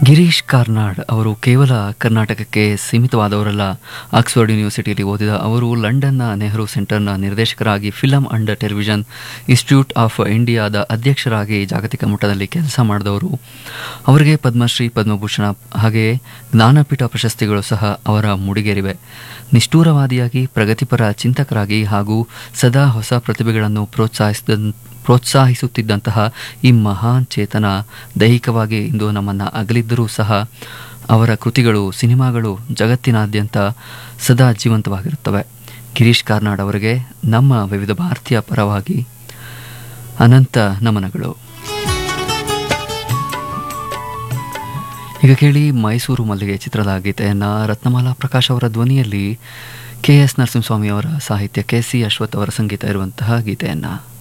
ಗಿರೀಶ್ ಕಾರ್ನಾಡ್ ಅವರು ಕೇವಲ ಕರ್ನಾಟಕಕ್ಕೆ ಸೀಮಿತವಾದವರಲ್ಲ ಆಕ್ಸ್ಫರ್ಡ್ ಯೂನಿವರ್ಸಿಟಿಯಲ್ಲಿ ಓದಿದ ಅವರು ಲಂಡನ್ನ ನೆಹರು ಸೆಂಟರ್ನ ನಿರ್ದೇಶಕರಾಗಿ film and television institute of ಇಂಡಿಯಾದ ಅಧ್ಯಕ್ಷರಾಗಿ ಜಾಗತಿಕ ಮಟ್ಟದಲ್ಲಿ ಕೆಲಸ ಮಾಡಿದವರು ಅವರಿಗೆ ಪದ್ಮಶ್ರೀ ಪದ್ಮಭೂಷಣ ಹಾಗೆಯೇ ಜ್ಞಾನಪೀಠ ಪ್ರಶಸ್ತಿಗಳು ಸಹ ಅವರ ಮುಡಿಗೇರಿವೆ ನಿಷ್ಠೂರವಾದಿಯಾಗಿ ಪ್ರಗತಿಪರ ಚಿಂತಕರಾಗಿ ಹಾಗೂ ಸದಾ ಹೊಸ ಪ್ರತಿಭೆಗಳನ್ನು ಪ್ರೋತ್ಸಾಹಿಸಿದ ಪ್ರೋತ್ಸಾಹಿಸುತ್ತಿದ್ದಂತಹ ಈ ಮಹಾನ್ ಚೇತನ ದೈಹಿಕವಾಗಿ ಇಂದು ನಮ್ಮನ್ನು ಅಗಲಿದ್ದರೂ ಸಹ ಅವರ ಕೃತಿಗಳು ಸಿನಿಮಾಗಳು ಜಗತ್ತಿನಾದ್ಯಂತ ಸದಾ ಜೀವಂತವಾಗಿರುತ್ತವೆ ಗಿರೀಶ್ ಕಾರ್ನಾಡ್ ಅವರಿಗೆ ನಮ್ಮ ವಿವಿಧ ಭಾರತೀಯ ಪರವಾಗಿ ಅನಂತ ನಮನಗಳು ಈಗ ಕೇಳಿ ಮೈಸೂರು ಮಲ್ಲಿಗೆ ಚಿತ್ರದ ಗೀತೆಯನ್ನು ರತ್ನಮಾಲಾ ಪ್ರಕಾಶ್ ಅವರ ಧ್ವನಿಯಲ್ಲಿ ಕೆ ಎಸ್ ನರಸಿಂಹಸ್ವಾಮಿ ಅವರ ಸಾಹಿತ್ಯಕ್ಕೆ ಸಿ ಅಶ್ವಥ್ ಅವರ ಸಂಗೀತ ಇರುವಂತಹ ಗೀತೆಯನ್ನು